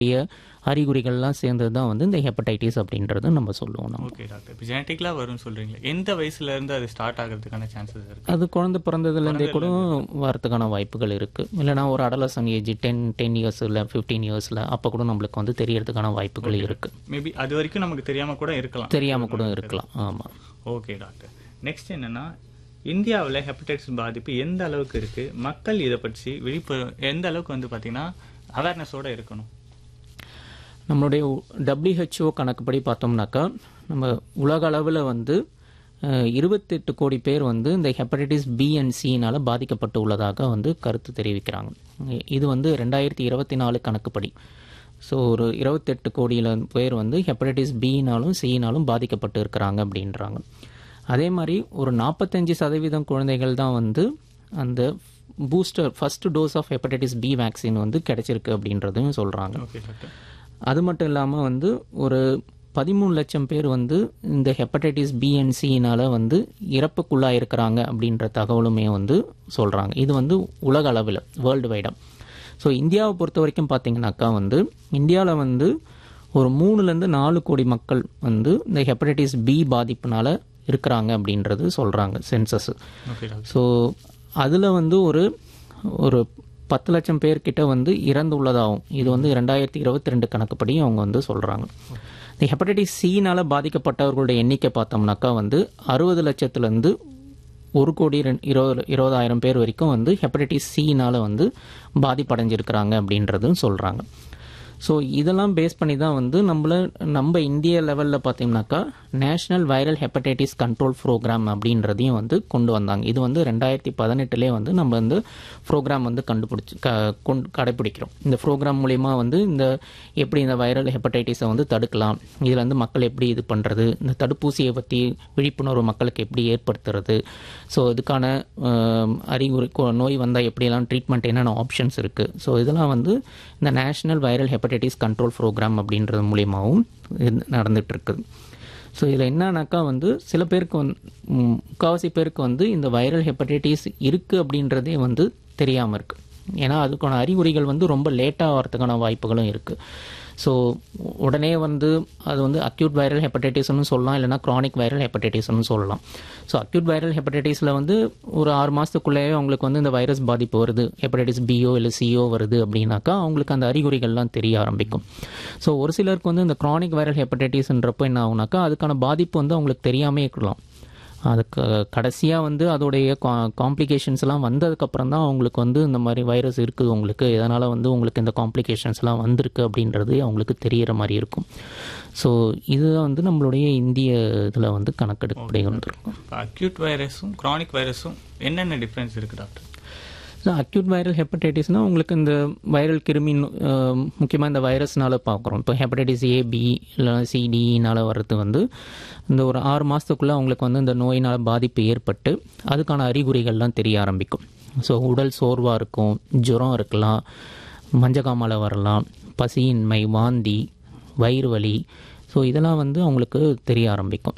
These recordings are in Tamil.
அறிகுறிகள்லாம் சேர்ந்தது தான் வந்து இந்த ஹெப்படைட்டிஸ் அப்படின்றது நம்ம சொல்லுவோம் நம்ம ஓகே டாக்டர் இப்போ ஜெனட்டிக்கலாக வரும்னு சொல்றீங்களா எந்த வயசுல இருந்து அது ஸ்டார்ட் ஆகிறதுக்கான சான்சஸ் இருக்கு அது குழந்தை பிறந்ததுலேருந்தே கூட வரதுக்கான வாய்ப்புகள் இருக்குது இல்லைனா ஒரு அடலசன் ஏஜ் டென் டென் இயர்ஸில் ஃபிஃப்டீன் இயர்ஸில் அப்போ கூட நம்மளுக்கு வந்து தெரியறதுக்கான வாய்ப்புகள் இருக்குது மேபி அது வரைக்கும் நமக்கு தெரியாம கூட இருக்கலாம் தெரியாமல் கூட இருக்கலாம் ஆமாம் ஓகே டாக்டர் நெக்ஸ்ட் என்னன்னா இந்தியாவில் ஹெப்படைட்டிஸ் பாதிப்பு எந்த அளவுக்கு இருக்கு மக்கள் இதை பற்றி விழிப்பு எந்த அளவுக்கு வந்து பார்த்தீங்கன்னா அவேர்னஸோட இருக்கணும் நம்மளுடைய டபிள்யூஹெச்ஓ கணக்குப்படி பார்த்தோம்னாக்கா நம்ம உலக அளவில் வந்து அஹ், இருபத்தெட்டு கோடி பேர் வந்து இந்த ஹெப்படைட்டிஸ் பி அண்ட் சினால் பாதிக்கப்பட்டு உள்ளதாக வந்து கருத்து தெரிவிக்கிறாங்க இது வந்து ரெண்டாயிரத்தி இருபத்தி நாலு கணக்குப்படி ஸோ ஒரு இருபத்தெட்டு கோடியில் பேர் வந்து ஹெப்படைட்டிஸ் பினாலும் சினாலும் பாதிக்கப்பட்டு இருக்கிறாங்க அப்படின்றாங்க அதே மாதிரி ஒரு நாற்பத்தஞ்சு சதவீதம் குழந்தைகள் தான் வந்து அந்த booster first dose of hepatitis B vaccine வந்து கிடைச்சிருக்கு அப்படின்றதையும் சொல்கிறாங்க ஓகே டாக்டர் அது மட்டும் இல்லாமல் வந்து ஒரு பதிமூணு லட்சம் பேர் வந்து இந்த ஹெப்படைட்டிஸ் பிஎன்சினால் வந்து இறப்புக்குள்ளாக இருக்கிறாங்க அப்படின்ற தகவலுமே வந்து சொல்கிறாங்க இது வந்து உலக அளவில் வேர்ல்டு வைடாக ஸோ இந்தியாவை பொறுத்த வரைக்கும் பார்த்தீங்கன்னாக்கா வந்து இந்தியாவில் வந்து ஒரு மூணுலேருந்து நாலு கோடி மக்கள் வந்து இந்த ஹெப்படைட்டிஸ் பி பாதிப்புனால இருக்கிறாங்க அப்படின்றது சொல்கிறாங்க சென்சஸ் ஓகே டாக்டர் ஸோ அதில் வந்து ஒரு ஒரு பத்து லட்சம் பேர்கிட்ட வந்து இறந்துள்ளதாகும் இது வந்து ரெண்டாயிரத்தி இருபத்தி ரெண்டு கணக்குப்படி அவங்க வந்து சொல்கிறாங்க இந்த ஹெப்படைட்டிஸ் சினால் பாதிக்கப்பட்டவர்களுடைய எண்ணிக்கை பார்த்தோம்னாக்கா வந்து அறுபது லட்சத்துலேருந்து ஒரு கோடி ரெண்டு இருபது இருபதாயிரம் பேர் வரைக்கும் வந்து ஹெப்படைட்டிஸ் சினால் வந்து பாதிப்படைஞ்சிருக்கிறாங்க அப்படின்றதும் சொல்கிறாங்க ஸோ இதெல்லாம் பேஸ் பண்ணி தான் வந்து நம்மள நம்ம இந்திய லெவலில் பார்த்தீங்கன்னாக்கா national viral hepatitis control program அப்படின்றதையும் வந்து கொண்டு வந்தாங்க இது வந்து ரெண்டாயிரத்தி பதினெட்டுலேயே வந்து நம்ம வந்து ப்ரோக்ராம் வந்து கண்டுபிடிச்சி க கொண்டு கடைப்பிடிக்கிறோம் இந்த ப்ரோக்ராம் மூலிமா வந்து இந்த எப்படி இந்த வைரல் ஹெப்படைட்டிஸை வந்து தடுக்கலாம் இதில் வந்து மக்கள் எப்படி இது பண்ணுறது இந்த தடுப்பூசியை பற்றி விழிப்புணர்வு மக்களுக்கு எப்படி ஏற்படுத்துறது ஸோ இதுக்கான ஆம், அறிகுறி கொ- நோய் வந்தால் எப்படியெல்லாம் ட்ரீட்மெண்ட் என்னென்ன ஆப்ஷன்ஸ் இருக்குது ஸோ இதெல்லாம் வந்து இந்த national viral hepatitis control program அப்படின்றது மூலியமாகவும் இது நடந்துட்டு இருக்குது ஸோ இதில் என்னன்னாக்கா வந்து சில பேருக்கு வந்து ம், முக்காவாசி பேருக்கு வந்து இந்த வைரல் ஹெப்படைட்டிஸ் இருக்குது அப்படின்றதே வந்து தெரியாமல் இருக்குது ஏன்னா அதுக்கான அறிகுறிகள் வந்து ரொம்ப லேட்டாக வரதுக்கான வாய்ப்புகளும் இருக்குது ஸோ உடனே வந்து அது வந்து அக்யூட் வைரல் ஹெப்படைட்டிஸ்னு சொல்லலாம் இல்லைனா க்ரானிக் வைரல் ஹெப்படைட்டிஸ்னு சொல்லலாம் ஸோ அக்யூட் வைரல் ஹெப்படைட்டிஸில் வந்து ஒரு ஆறு மாதத்துக்குள்ளேயே அவங்களுக்கு வந்து இந்த வைரஸ் பாதிப்பு வருது ஹெப்படைட்டிஸ் பிஓ இல்லை சிஓ வருது அப்படின்னாக்கா அவங்களுக்கு அந்த அறிகுறிகள்லாம் தெரிய ஆரம்பிக்கும் ஸோ ஒரு சிலருக்கு வந்து இந்த க்ரானிக் வைரல் ஹெப்படைட்டிஸ்ன்றப்போ என்ன ஆகுனாக்கா அதுக்கான பாதிப்பு வந்து அவங்களுக்கு தெரியாமே இருக்கலாம் அதுக்கு கடைசியாக வந்து அதோடைய காம்ப்ளிகேஷன்ஸ்லாம் வந்ததுக்கப்புறம் தான் அவங்களுக்கு வந்து இந்த மாதிரி வைரஸ் இருக்குது உங்களுக்கு இதனால் வந்து உங்களுக்கு இந்த காம்ப்ளிகேஷன்ஸ்லாம் வந்திருக்கு அப்படின்றது அவங்களுக்கு தெரியிற மாதிரி இருக்கும் ஸோ இதுதான் வந்து நம்மளுடைய இந்திய இதில் வந்து கணக்கெடுப்படி வந்திருக்கும் இப்போ அக்யூட் வைரஸும் க்ரானிக் வைரஸும் என்னென்ன டிஃப்ரென்ஸ் இருக்கு டாக்டர் ஸோ அக்யூட் வைரல் ஹெப்படைட்டிஸ்னால் உங்களுக்கு இந்த வைரல் கிருமி முக்கியமாக இந்த வைரஸ்னால பார்க்குறோம் இப்போ ஹெப்படைட்டிஸ் ஏ பி இல்லை சிடினால வர்றது வந்து இந்த ஒரு ஆறு மாதத்துக்குள்ளே அவங்களுக்கு வந்து இந்த நோயினால் பாதிப்பு ஏற்பட்டு அதுக்கான அறிகுறிகள்லாம் தெரிய ஆரம்பிக்கும் ஸோ உடல் சோர்வாக இருக்கும் ஜுரம் இருக்கலாம் மஞ்சக்காமலை வரலாம் பசியின்மை வாந்தி வயிறு வலி ஸோ இதெல்லாம் வந்து அவங்களுக்கு தெரிய ஆரம்பிக்கும்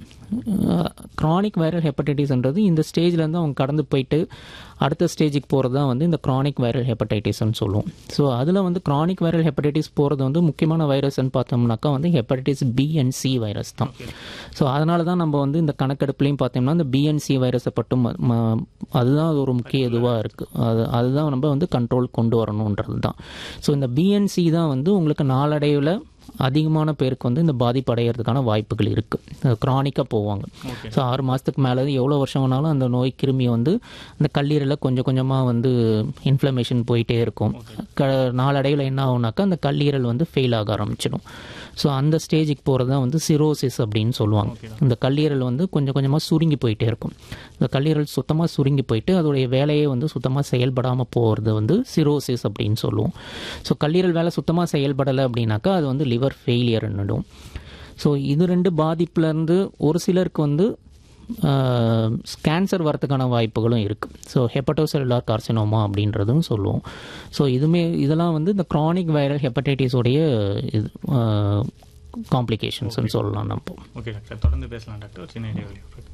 க்ரானிக் வைரல் ஹெப்படைட்டிஸ்ன்றது இந்த ஸ்டேஜ்லேருந்து அவங்க கடந்து போயிட்டு அடுத்த ஸ்டேஜுக்கு போகிறது தான் வந்து இந்த க்ரானிக் வைரல் ஹெப்படைட்டிஸ்னு சொல்லுவோம் ஸோ அதில் வந்து க்ரானிக் வைரல் ஹெப்படைட்டிஸ் போகிறது வந்து முக்கியமான வைரஸ்ன்னு பார்த்தோம்னாக்கா வந்து hepatitis B and C virus தான் ஸோ அதனால தான் நம்ம வந்து இந்த கணக்கெடுப்புலையும் பார்த்தோம்னா இந்த பிஎன்சி வைரஸை பட்டும் ம- ம- அதுதான் அது ஒரு முக்கிய இதுவாக இருக்குது அது அதுதான் நம்ம வந்து கண்ட்ரோல் கொண்டு வரணுன்றது தான் ஸோ இந்த பிஎன்சி தான் வந்து உங்களுக்கு நாளடைவில் அதிகமான பேருக்கு வந்து இந்த பாதிப்பு அடைகிறதுக்கான வாய்ப்புகள் இருக்குது க்ரானிக்காக போவாங்க ஸோ ஆறு மாதத்துக்கு மேலே எவ்வளோ வருஷம் வேணாலும் அந்த நோய் கிருமி வந்து அந்த கல்லீரலில் கொஞ்சம் கொஞ்சமாக வந்து இன்ஃப்ளமேஷன் போயிட்டே இருக்கும் க நாளடைவில் என்ன ஆகுனாக்கா அந்த கல்லீரல் வந்து ஃபெயில் ஆக ஆரம்பிச்சிடும் ஸோ அந்த ஸ்டேஜுக்கு போகிறது தான் வந்து சிரோசிஸ் அப்படின்னு சொல்லுவாங்க இந்த கல்லீரல் வந்து கொஞ்சம் கொஞ்சமாக சுருங்கி போயிட்டே இருக்கும் இந்த கல்லீரல் சுத்தமாக சுருங்கி போயிட்டு அதோடைய வேலையே வந்து சுத்தமாக செயல்படாமல் போகிறது வந்து சிரோசிஸ் அப்படின்னு சொல்லுவோம் ஸோ கல்லீரல் வேலை சுத்தமாக செயல்படலை அப்படின்னாக்கா அது வந்து லிவர் ஃபெயிலியர்ன்னுடும் ஸோ இது ரெண்டு பாதிப்புலேருந்து ஒரு சிலருக்கு வந்து கேன்சர் வரதுக்கான வாய்ப்புகளும் இருக்குது ஸோ ஹெப்படோசெல்லுலார் கார்சினோமா அப்படின்றதும் சொல்லுவோம் ஸோ இதுமே இதெல்லாம் வந்து இந்த க்ரானிக் வைரல் ஹெப்படைட்டிஸோடைய இது காம்ப்ளிகேஷன்ஸ்னு சொல்லலாம் நம்ம ஓகே டாக்டர் தொடர்ந்து பேசலாம் டாக்டர் ஒரு சின்ன இடைவெளி